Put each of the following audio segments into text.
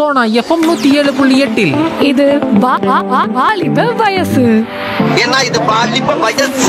Sona FM நூத்தி ஏழு புள்ளி எட்டில் இது வா- வா- வா- வாலிப வயசு ஏன்னா இது பாலிப்ப வயசு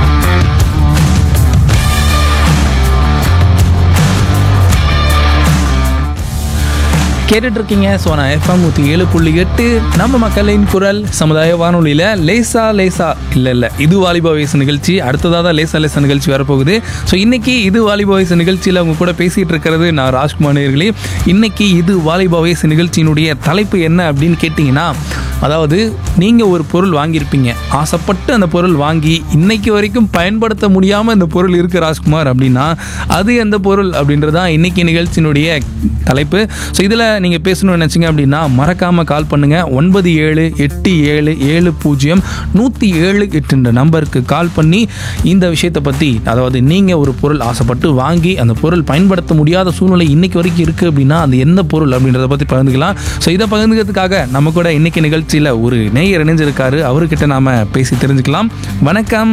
கேட்டுட்டு இருக்கீங்க சோனா எஃப்எம் நூற்றி ஏழு புள்ளி எட்டு நம்ம மக்களின் குரல் சமுதாய வானொலியில் லேசா லேசா இல்லை இல்லை இது வாலிப வயசு நிகழ்ச்சி அடுத்ததாக தான் லேசா லேசா நிகழ்ச்சி வரப்போகுது ஸோ இன்னைக்கு இது வாலிப வயசு நிகழ்ச்சியில் அவங்க கூட பேசிகிட்டு இருக்கிறது நான் ராஜ்குமார் நேயர்களே இன்னைக்கு இது வாலிப வயசு நிகழ்ச்சியினுடைய தலைப்பு என்ன அப்படின்னு கேட்டிங்கன்னா அதாவது நீங்கள் ஒரு பொருள் வாங்கியிருப்பீங்க ஆசைப்பட்டு அந்த பொருள் வாங்கி இன்னைக்கு வரைக்கும் பயன்படுத்த முடியாமல் இந்த பொருள் இருக்குது ராஜ்குமார் அப்படின்னா அது எந்த பொருள் அப்படின்றது தான் இன்னைக்கு நிகழ்ச்சியினுடைய தலைப்பு ஸோ இதில் நீங்கள் பேசணும்னு நினச்சிங்க அப்படின்னா மறக்காமல் கால் பண்ணுங்கள் ஒன்பது ஏழு எட்டு ஏழு ஏழு பூஜ்ஜியம் நூற்றி ஏழு எட்டுன்ற நம்பருக்கு கால் பண்ணி இந்த விஷயத்தை பற்றி அதாவது நீங்கள் ஒரு பொருள் ஆசைப்பட்டு வாங்கி அந்த பொருள் பயன்படுத்த முடியாத சூழ்நிலை இன்னைக்கு வரைக்கும் இருக்குது அப்படின்னா அது எந்த பொருள் அப்படின்றத பற்றி பகிர்ந்துக்கலாம் ஸோ இதை பகிர்ந்துக்கிறதுக்காக நம்ம கூட இன்னைக்கு நிகழ்ச்சியில் ஒரு நேயர் இணைஞ்சிருக்காரு அவர்கிட்ட நாம பேசி தெரிஞ்சுக்கலாம் வணக்கம்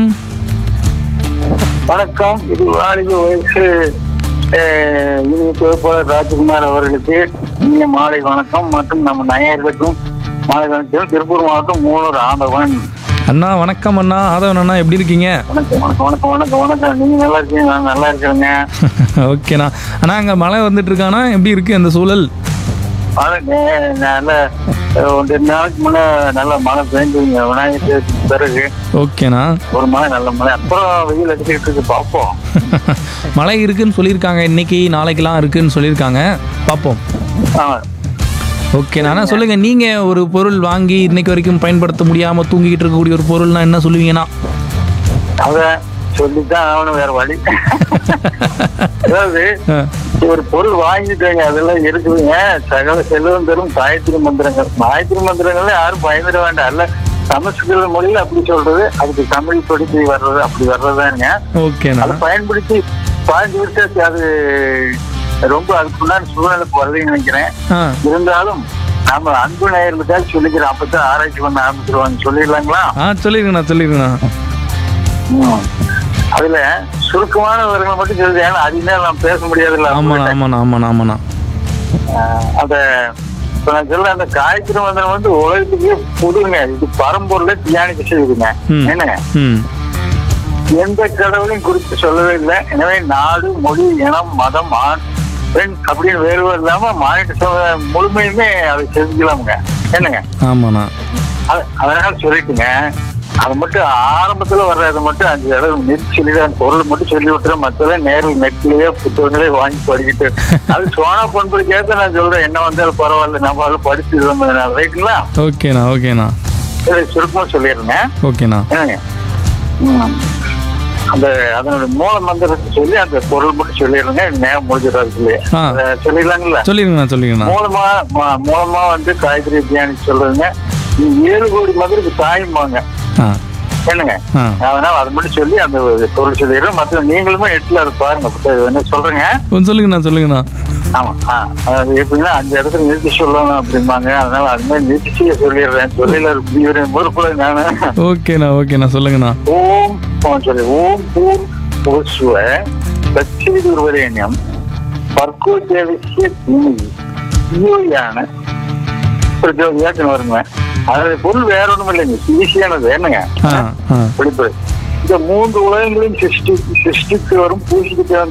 வணக்கம் இது வாலிப வயசு அஹ், இனிய தொகுப்பாளர் ராஜ்குமார் அவர்களுக்கு இனிய மாலை வணக்கம் மற்றும் நம்ம நயர்களுக்கும் மாலை வணக்கம் திருப்பூர் மாவட்டம் மூணூர் ஆண்டவன் அண்ணா வணக்கம் அண்ணா ஆதவன் அண்ணா எப்படி இருக்கீங்க வணக்கம் வணக்கம் வணக்கம் வணக்கம் வணக்கம் நீங்க நல்லா இருக்கீங்க நான் நல்லா இருக்கிறேங்க ஓகேண்ணா அண்ணா அங்கே மழை வந்துட்டு இருக்காண்ணா எப்படி இருக்கு அந்த சூழல் அதுங்க நல்ல அஹ், ஒரு ரெண்டு நாளைக்கு முன்ன நல்ல மழை பெஞ்சுங்க விநாயகர் சதுர்த்திக்கு பிறகு ஓகேண்ணா ஒரு மழை நல்ல மழை அப்புறம் வெயில் அடிச்சுட்டு இருக்கு பார்ப்போம் மழை இருக்குன்னு சொல்லியிருக்காங்க இன்னைக்கு நாளைக்கெல்லாம் இருக்குன்னு சொல்லியிருக்காங்க பார்ப்போம் ஆமா ஓகேண்ணா அண்ணா சொல்லுங்க நீங்க ஒரு பொருள் வாங்கி இன்னைக்கு வரைக்கும் பயன்படுத்த முடியாம தூங்கிக்கிட்டு இருக்கக்கூடிய ஒரு பொருள்னா என்ன சொல்லுவீங்கண்ணா அத சொல்லித்தான் ஆகணும் வேற வழி அதாவது ஆ, ஒரு பொருள் வாங்கிட்டாங்க அதெல்லாம் இருக்குதுங்க சகல செல்வம் தரும் காயத்ரி மந்திரங்கள் காயத்ரி மந்திரங்கள்ல யாரும் பயந்துட வேண்டாம் அல்ல சமஸ்கிருத மொழியில அப்படி சொல்றது அதுக்கு தமிழ் படிச்சு வர்றது அப்படி வர்றதுதாங்க ஓகேண்ணா அதை பயன்படுத்தி பாஞ்சு வருஷத்துக்கு அது ரொம்ப அதுக்கு முன்னாடி சூழ்நிலை வரலைன்னு நினைக்கிறேன் ஆ இருந்தாலும் நாம அன்பு நேயர்களுக்காக சொல்லிக்கிறோம் அப்பதான் ஆராய்ச்சி பண்ண ஆரம்பிச்சிருவாங்க சொல்லிடலாங்களா ஆ சொல்லிருங்கண்ணா சொல்லிருங்கண்ணா ம். அதுல சுருக்கமான விவரங்களை மட்டும் சொல்லுது ஏன்னா அதிகமே நான் பேச முடியாதுல்ல ஆமாண்ணா ஆமாண்ணா ஆமாண்ணா ஆமாண்ணா ஆஹ் அத இப்ப நான் சொல்ல அந்த காயத்ரி மந்திரம் வந்து உலகத்துக்கே புதுங்க இது பரம்பொருளை தியானிக்க செய்யுதுங்க ம். என்னங்க ம் எந்த கடவுளையும் குறித்து சொல்லவே இல்லை எனவே நாடு மொழி இனம் மதம் ஆண் பெண் அப்படின்னு வேறுபாடு இல்லாம மாநில சமுதாய முழுமையுமே அதை செஞ்சுக்கலாமுங்க என்னங்க ஆமாண்ணா அத- அதனால சொல்லிட்டுங்க அது மட்டும் ஆரம்பத்துல வர்றதை மட்டும் அஞ்சு தடவை நிறுத்தி சொல்லிட்டு அந்த பொருள் மட்டும் சொல்லி விட்டுறேன் மத்தத நேரில் நெட்லயே புத்தகங்களே வாங்கி படிக்கிட்டு அது சோனா பண்புக்கு நான் சொல்றேன் என்ன வந்தாலும் பரவாயில்ல நம்ம அதில் படிச்சு ரைட்டுங்களா ஓகேண்ணா ஓகேண்ணா சரி சுருக்கமா சொல்லிடுறேங்க ஓகேண்ணா என்னங்க ம். அந்த அதனுடைய மூல மந்திரத்தை சொல்லி அந்த பொருள் மட்டும் சொல்லிடுறேங்க நேரம் முடிஞ்சிடாது சொல்லி ஆ. அதை சொல்லிடலாங்களா சொல்லிருங்கண்ணா சொல்லிருங்கண்ணா மூலமா ம- மூலமா வந்து காய்கறி தியானிச்சு சொல்றதுங்க ஏழு கோடி மதுரைக்கு தாயும்பாங்க ஆ என்னங்க ஆ அதனால அதை மட்டும் சொல்லி அந்த பொருள் சொல்லிடுறேன் மற்ற நீங்களுமே எட்டுல அதை பாருங்க புத்தகம் என்ன சொல்றேங்க கொஞ்சம் சொல்லுங்கண்ணா சொல்லுங்கண்ணா ஆமா ஆ அது எப்படின்னா அஞ்சு இடத்துல நிறுத்தி சொல்லணும் அப்படிம்பாங்க அதனால அது மாதிரி நிறுத்தி சொல்லிடுறேன் சொல்லில இவரின் பொறுப்புல நானு ஓகேண்ணா ஓகேண்ணா சொல்லுங்கண்ணா ஓம் அவன் சொல்லி ஓம் பூர் புருஷுவ தட்சிதுர்வரேண்யம் பர்கோ தேவசிய தீமி ஈயான பிரஜோதியாச்சுன்னு வருங்க அதோட பொருள் வேற ஒண்ணும் இல்லைங்க ஈஸியானது என்னங்க ஆ ஆ படிப்பு இந்த மூன்று உலகங்களையும் சிருஷ்டி சிருஷ்டித்து வரும் பூசிக்கிட்டு